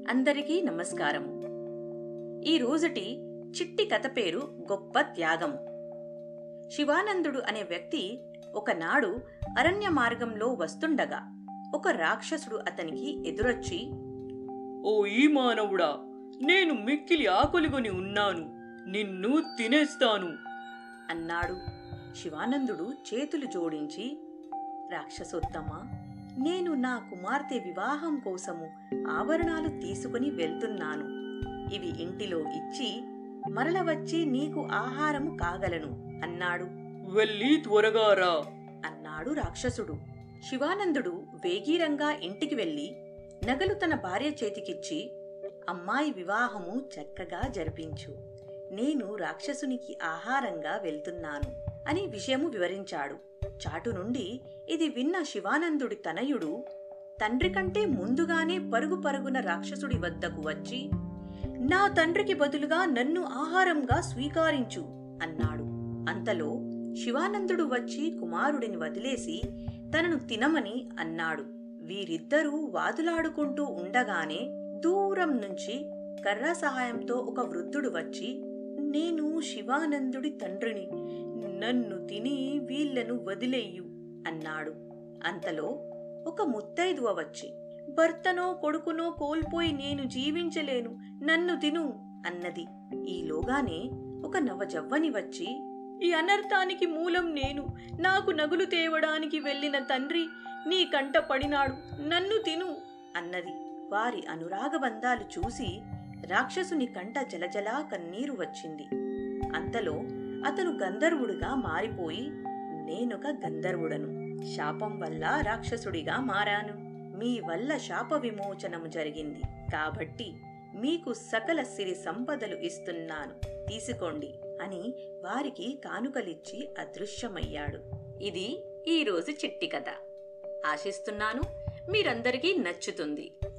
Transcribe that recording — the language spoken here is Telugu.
అందరికీ నమస్కారం ఈ రోజుటి చిట్టి కథ పేరు గొప్ప త్యాగము శివానందుడు అనే వ్యక్తి ఒకనాడు అరణ్య మార్గంలో వస్తుండగా ఒక రాక్షసుడు అతనికి ఎదురొచ్చి ఓ ఈ మానవుడా నేను మిక్కిలి ఆకలిగొని ఉన్నాను నిన్ను తినేస్తాను అన్నాడు శివానందుడు చేతులు జోడించి రాక్షసోత్తమా నేను నా కుమార్తె వివాహం కోసము ఆభరణాలు తీసుకుని వెళ్తున్నాను ఇవి ఇంటిలో ఇచ్చి మరల వచ్చి నీకు ఆహారము కాగలను అన్నాడు వెళ్ళి త్వరగా రా అన్నాడు రాక్షసుడు శివానందుడు వేగీరంగా ఇంటికి వెళ్లి నగలు తన భార్య చేతికిచ్చి అమ్మాయి వివాహము చక్కగా జరిపించు నేను రాక్షసునికి ఆహారంగా వెళ్తున్నాను అని విషయము వివరించాడు చాటు నుండి ఇది విన్న శివానందుడి తనయుడు తండ్రి కంటే ముందుగానే పరుగు పరుగున రాక్షసుడి వద్దకు వచ్చి నా తండ్రికి బదులుగా నన్ను ఆహారంగా స్వీకరించు అన్నాడు అంతలో శివానందుడు వచ్చి కుమారుడిని వదిలేసి తనను తినమని అన్నాడు వీరిద్దరూ వాదులాడుకుంటూ ఉండగానే దూరం నుంచి కర్ర సహాయంతో ఒక వృద్ధుడు వచ్చి నేను శివానందుడి తండ్రిని నన్ను తిని వీళ్లను వదిలేయు అన్నాడు అంతలో ఒక ముత్తైదువ వచ్చి భర్తనో కొడుకునో కోల్పోయి నేను జీవించలేను నన్ను తిను అన్నది ఈలోగానే ఒక నవజవ్వని వచ్చి ఈ అనర్థానికి మూలం నేను నాకు నగులు తేవడానికి వెళ్ళిన తండ్రి నీ కంట పడినాడు నన్ను తిను అన్నది వారి అనురాగ బంధాలు చూసి రాక్షసుని కంట జలజలా కన్నీరు వచ్చింది అంతలో అతను గంధర్వుడిగా మారిపోయి నేనొక గంధర్వుడను శాపం వల్ల రాక్షసుడిగా మారాను మీ వల్ల శాప విమోచనము జరిగింది కాబట్టి మీకు సకల సిరి సంపదలు ఇస్తున్నాను తీసుకోండి అని వారికి కానుకలిచ్చి అదృశ్యమయ్యాడు ఇది ఈ రోజు చిట్టి కథ ఆశిస్తున్నాను మీరందరికీ నచ్చుతుంది